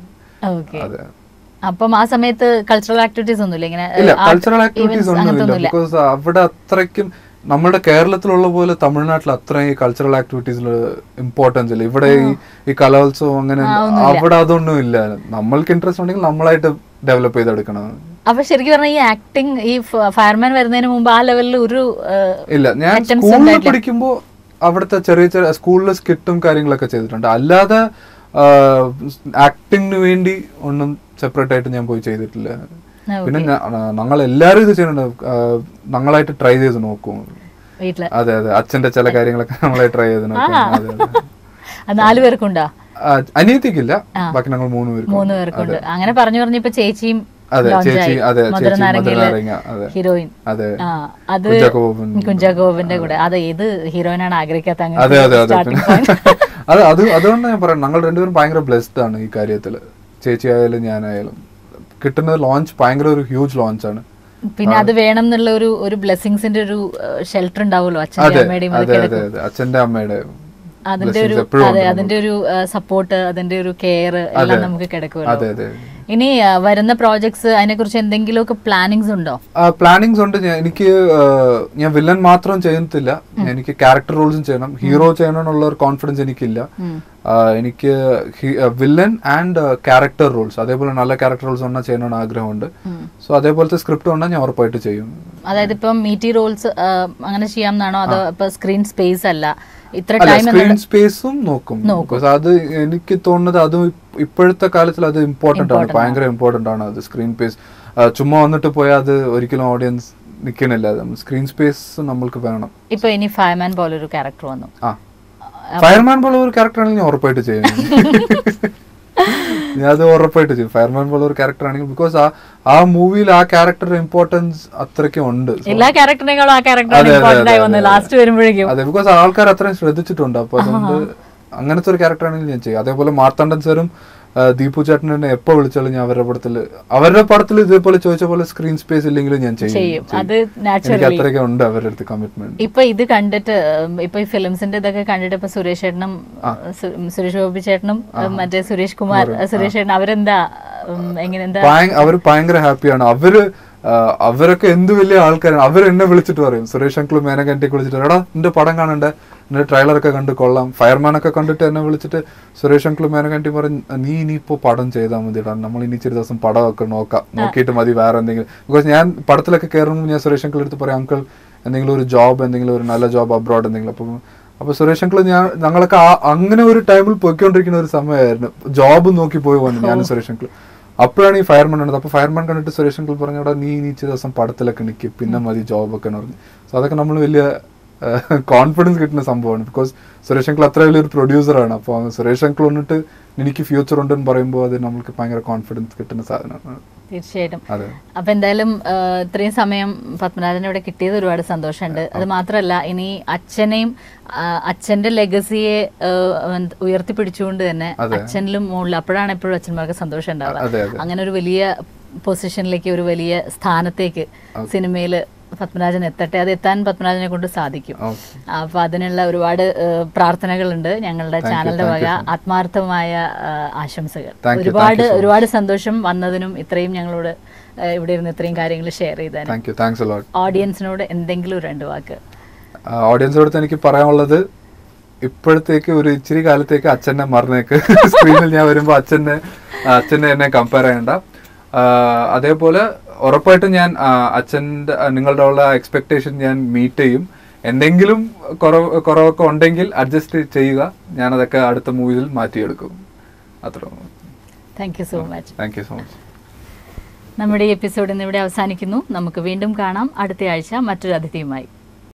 ഓക്കെ അതെ അപ്പം ആ സമയത്ത് കൾച്ചറൽ ആക്ടിവിറ്റീസ് ഒന്നുമില്ല ഇങ്ങനെ ഇല്ല art കൾച്ചറൽ ആക്ടിവിറ്റീസ് events ഒന്നുമില്ല അങ്ങനത്തൊന്നുമില്ല ബിക്കോസ് അവിടെ അത്രയ്ക്കും നമ്മുടെ കേരളത്തിലുള്ള പോലെ തമിഴ്നാട്ടിൽ അത്രയും ഈ കൾച്ചറൽ ആക്ടിവിറ്റീസിൽ ഇമ്പോർട്ടൻസ് ഇല്ല ഇവിടെ ഈ ഈ കലോത്സവം അങ്ങനെ ആ, ഒന്നുമില്ല. അവിടെ അതൊന്നും ഇല്ല നമ്മൾക്ക് ഇൻട്രസ്റ്റ് ഉണ്ടെങ്കിൽ നമ്മളായിട്ട് ഡെവലപ്പ് ചെയ്തെടുക്കണം അപ്പൊ ശരിക്കും പറഞ്ഞാൽ ഈ ആക്ടിങ് ഈ ഫയർമാൻ വരുന്നതിന് മുമ്പ് ആ ലെവലിൽ ഒരു ഏഹ്, ഇല്ല ഞാൻ attempts സ്കൂളിൽ ഉണ്ടായിട്ടില്ല. പഠിക്കുമ്പോ അവിടുത്തെ ചെറിയ ചെറിയ സ്കൂളിൽ സ്കിറ്റും കാര്യങ്ങളൊക്കെ ചെയ്തിട്ടുണ്ട് അല്ലാതെ ആക്ടിങ്ങിന് വേണ്ടി ഒന്നും സെപ്പറേറ്റ് ആയിട്ട് ഞാൻ പോയി ചെയ്തിട്ടില്ല ആ, പിന്നെ ഞങ്ങൾ എല്ലാവരും ഇത് ചെയ്യുന്നുണ്ട് ആ, ഞങ്ങളായിട്ട് ട്രൈ ചെയ്ത് നോക്കും വീട്ടില് അതെ അതെ അച്ഛന്റെ ചില കാര്യങ്ങളൊക്കെ നമ്മളെ ട്രൈ ചെയ്ത് നോക്കും ആ. അതെ, അതെ. അത് നാലു പേർക്കുണ്ടോ ആ, അനിയത്തിക്കില്ല ആ. ബാക്കി ഞങ്ങൾ മൂന്ന് പേര് മൂന്ന് പേർക്കുണ്ട് അങ്ങനെ പറഞ്ഞു പറഞ്ഞു ഇപ്പൊ ചേച്ചിയും അതെ launch ചേച്ചി ആയി. അതെ ചേച്ചി മധുരനാരങ്ങയിലെ മധുരനാരങ്ങ അതെ ഹീറോയിൻ അതെ ആ അത് കുഞ്ചാക്കോബൻ. കുഞ്ചാക്കോബിന്റെ കൂടെ അത് ഏത് ഹീറോയിനാണ് ആഗ്രഹിക്കാത്ത അതെ അതെ അതെ starting പിന്നെ- point? അത് അത് അതുകൊണ്ട് ഞാൻ പറയാം ഞങ്ങൾ രണ്ടുപേരും ഭയങ്കര ബ്ലെസ്ഡ് ആണ് ഈ കാര്യത്തിൽ ചേച്ചി ആയാലും ഞാനായാലും കിട്ടുന്ന ലോഞ്ച് ഭയങ്കര ഒരു ഹ്യൂജ് ലോഞ്ച് ആണ് പിന്നെ അത് വേണം എന്നുള്ള ഒരു ഒരു ബ്ലെസ്സിങ്സിന്റെ ഒരു ഷെൽട്ടർ ഉണ്ടാവുമല്ലോ അച്ഛന്റെ അതെ അമ്മയുടെയും അതെ അതൊക്കെ അതെ അതെ അച്ഛന്റെ അമ്മയുടെ അതിന്റെ ഒരു blessings എപ്പോഴും അതെ ഉണ്ട് അതിന്റെ ഒരു സപ്പോർട്ട് അതിന്റെ ഒരു കെയർ എല്ലാം നമുക്ക് കിടക്കുമല്ലോ അതെ അതെ ഇനി ആ, വരുന്ന പ്രോജക്ട്സ് അതിനെ കുറിച്ച് എന്തെങ്കിലുമൊക്കെ പ്ലാനിങ്സ് ഉണ്ടോ പ്ലാനിങ്സ് ഉണ്ട് ഞാൻ എനിക്ക് ആ, ഞാൻ വില്ലൻ മാത്രം ചെയ്യത്തില്ല എനിക്ക് ക്യാരക്ടർ റോൾസും ചെയ്യണം ഹീറോ ചെയ്യണമെന്നുള്ള ഒരു കോൺഫിഡൻസ് എനിക്കില്ല ഉം. ആ, എനിക്ക് വില്ലൻ ആൻഡ് ക്യാരക്ടർ റോൾസ് അതേപോലെ നല്ല ക്യാരക്ടർ റോൾസ് ഒന്നും ചെയ്യണമെന്ന് ആഗ്രഹമുണ്ട് ഉം. സോ അതേപോലത്തെ സ്ക്രിപ്റ്റ് ഉണ്ടെങ്കിൽ ഞാൻ ഉറപ്പായിട്ട് ചെയ്യും അതായത് ഇപ്പം മീറ്റി റോൾസ് അങ്ങനെ ചെയ്യാമെന്നാണോ അതോ ഇപ്പൊ സ്ക്രീൻ സ്പേസ് അല്ല ഇത്ര അല്ല ടൈം സ്ക്രീൻ സ്പേസ് നോക്കും Because അത് എനിക്ക് തോന്നുന്നത് അത് ഇപ്പ- ഇപ്പോഴത്തെ കാലത്തിൽ അത് ഇമ്പോർട്ടന്റ് ആണ് ഭയങ്കര ഇമ്പോർട്ടന്റ് ആണ് അത് സ്ക്രീൻ സ്പേസ് ചുമ്മാ വന്നിട്ട് പോയാൽ അത് ഒരിക്കലും ഓഡിയൻസ് നിൽക്കണില്ല സ്ക്രീൻ സ്പേസ് നമ്മൾക്ക് വേണം ഇപ്പൊ ഇനി ഫയർമാൻ പോലൊരു ക്യാരക്ടർ വന്നു ആ ഫയർമാൻ പോലെ ഒരു ക്യാരക്ടർ ആണെങ്കിൽ ഞാൻ ഉറപ്പായിട്ട് ചെയ്യും ഞാൻ അത് ഉറപ്പായിട്ട് ചെയ്യും ഫയർമാൻ പോലെ ഒരു ക്യാരക്ടർ ആണെങ്കിൽ ബിക്കോസ് ആ ആ മൂവിയിൽ ആ ക്യാരക്ടറുടെ ഇമ്പോർട്ടൻസ് അത്രയ്ക്കും ഉണ്ട് So, എല്ലാ ക്യാരക്ടറിനേക്കാളും ആ ക്യാരക്ടറാണ് അതെ, അതെ, ഇമ്പോർട്ടന്റ് ആയി അതെ, വന്നത് അതെ. ലാസ്റ്റ് വരുമ്പോഴേക്കും അതെ ബിക്കോസ് ആൾക്കാർ അത്രയും ശ്രദ്ധിച്ചിട്ടുണ്ട് അപ്പൊ അതുകൊണ്ട് അങ്ങനത്തെ ഒരു ക്യാരക്ടർ ആണെങ്കിൽ ഞാൻ ചെയ്യും അതേപോലെ മാർത്താണ്ഡൻ സാറും ആ, ദീപു ചേട്ടനെ എപ്പോ വിളിച്ചാലും ഞാൻ അവരുടെ പടത്തിൽ അവരുടെ പടത്തിൽ ഇതേപോലെ ചോദിച്ച പോലെ സ്ക്രീൻ സ്പേസ് ഇല്ലെങ്കിലും ഞാൻ ചെയ്യും ചെയ്യും അത് എനിക്ക് നാച്ചുറലി അത്രയ്ക്ക് ഉണ്ട് അവരുടെ അടുത്ത് കമ്മിറ്റ്മെന്റ് ഇപ്പൊ ഇത് കണ്ടിട്ട് ഉം, ഇപ്പൊ ഈ ഫിലിംസിന്റെ ഇതൊക്കെ കണ്ടിട്ട് ഇപ്പൊ സുരേഷ് ചേട്ടനും സു- സുരേഷ് ഗോപി ചേട്ടനും ഉം, മറ്റേ സുരേഷ് കുമാർ സുരേഷ് ചേട്ടൻ അവരെന്താ ഉം, എങ്ങനെ എന്താ അവർ ഭയങ്കര ഹാപ്പിയാണ് അവര് ആ, അവരൊക്കെ എന്ത് വലിയ ആൾക്കാരാണ് അവർ എന്നെ വിളിച്ചിട്ട് പറയും സുരേഷ് അങ്കിൾ മേനകന്റെ വിളിച്ചിട്ട് എടാ നിന്റെ പടം കാണണ്ടേ നിന്റെ ട്രailer ഒക്കെ കണ്ട് കൊള്ളാം ഫയർമാൻ ഒക്കെ കണ്ടിട്ട് എന്നെ വിളിച്ചിട്ട് സുരേഷ് അങ്കിൾ മേനകണ്ടി പറയും നീ ഇനിയിപ്പോ പടം ചെയ്താൽ മതി നമ്മൾ ഇനി ഇച്ചിരി ദിവസം പടമൊക്കെ നോക്കാം നോക്കിയിട്ട് മതി വേറെ എന്തെങ്കിലും ബിക്കോസ് ഞാൻ പടത്തിലൊക്കെ കയറുമ്പോൾ ഞാൻ സുരേഷ് അങ്കിൾ എടുത്ത് പറയാം അങ്കിൾ എന്തെങ്കിലും ഒരു ജോബ് എന്തെങ്കിലും ഒരു നല്ല ജോബ് അബ്രോഡ് എന്തെങ്കിലും അപ്പം അപ്പൊ സുരേഷ് അങ്കിൾ ഞാൻ ഞങ്ങളൊക്കെ ആ- അങ്ങനെ ഒരു ടൈമിൽ പോയിക്കൊണ്ടിരിക്കുന്ന ഒരു സമയമായിരുന്നു ജോബ് നോക്കി പോയി വന്നു ഞാനും സുരേഷ് അങ്കിൾ അപ്പോഴാണ് ഈ ഫയർമാൻ കണ്ടത് അപ്പൊ ഫയർമാൻ കണ്ടിട്ട് സുരേഷ് അങ്കിൾ പറഞ്ഞോടാ നീ ഇനി ഇച്ചിരി ദിവസം പടത്തിലൊക്കെ നിൽക്കും പിന്നെ മതി ജോബൊക്കെ എന്ന് പറഞ്ഞു സോ അതൊക്കെ നമ്മൾ വലിയ കോൺഫിഡൻസ് കിട്ടുന്ന സംഭവമാണ് ബിക്കോസ് സുരേഷ് അങ്കിൾ അത്ര വലിയൊരു പ്രൊഡ്യൂസറാണ് അപ്പോൾ സുരേഷ് അങ്കിൾ വന്നിട്ട് എനിക്ക് ഫ്യൂച്ചർ ഉണ്ടെന്ന് പറയുമ്പോൾ അത് നമുക്ക് ഭയങ്കര കോൺഫിഡൻസ് കിട്ടുന്ന സാധനമാണ് തീർച്ചയായിട്ടും അതെ അപ്പൊ എന്തായാലും ആ, ഇത്രയും സമയം പത്മനാഭനെ ഇവിടെ കിട്ടിയത് ഒരുപാട് സന്തോഷമുണ്ട് അത് മാത്രമല്ല ഇനി അച്ഛനെയും ആ, അച്ഛന്റെ ലെഗസിയെ ഉയർത്തിപ്പിടിച്ചുകൊണ്ട് തന്നെ അതെ. അച്ഛനിലും മുകളിൽ അപ്പോഴാണ് എപ്പോഴും അച്ഛന്മാർക്ക് സന്തോഷം ഉണ്ടാവുക അതെ അതെ അങ്ങനെ ഒരു വലിയ പൊസിഷനിലേക്ക് ഒരു വലിയ സ്ഥാനത്തേക്ക് സിനിമയിൽ പത്മരാജൻ എത്തട്ടെ അത് എത്താൻ പത്മരാജനെ കൊണ്ട് സാധിക്കും ഓക്കെ അപ്പൊ അതിനുള്ള ഒരുപാട് ഏഹ്, പ്രാർത്ഥനകളുണ്ട് ഞങ്ങളുടെ Thank you, ചാനലിന്റെ thank വക you, sir. ആത്മാർത്ഥമായ ഏഹ്, ആശംസകൾ Thank you, ഒരുപാട് thank you so much. ഒരുപാട് സന്തോഷം വന്നതിനും ഇത്രയും ഞങ്ങളോട് ഏഹ്, ഇവിടെ ഇരുന്ന് ഇത്രയും കാര്യങ്ങൾ ഷെയർ ചെയ്തതിനും താങ്ക് യു താങ്ക്സ് അലോട്ട് ഓഡിയൻസിനോട് എന്തെങ്കിലും ഒരു രണ്ട് വാക്ക് ഓഡിയൻസിനോട് എനിക്ക് പറയാനുള്ളത് ഇപ്പോഴത്തേക്ക് ഒരു ഇച്ചിരി കാലത്തേക്ക് അച്ഛനെ മറന്നേക്ക് സ്ക്രീനിൽ ഞാൻ വരുമ്പോൾ അച്ഛനെ അച്ഛനെ എന്നെ കമ്പയർ ചെയ്യണ്ട ആ, അതേപോലെ ഉറപ്പായിട്ടും ഞാൻ ആ, അച്ഛൻ്റെ ആ, നിങ്ങളുടെ ഉള്ള എക്സ്പെക്ടേഷൻ ഞാൻ മീറ്റ് ചെയ്യും എന്തെങ്കിലും കുറവ് കുറവൊക്കെ ഉണ്ടെങ്കിൽ അഡ്ജസ്റ്റ് ചെയ്യുക ഞാനതൊക്കെ അടുത്ത മൂവിയിൽ മാറ്റിയെടുക്കും അത്ര thank you so much thank you so much നമ്മുടെ ഈ എപ്പിസോഡ് ഇന്ന് ഇവിടെ അവസാനിക്കുന്നു നമുക്ക് വീണ്ടും കാണാം അടുത്ത ആഴ്ച മറ്റൊരു അതിഥിയുമായി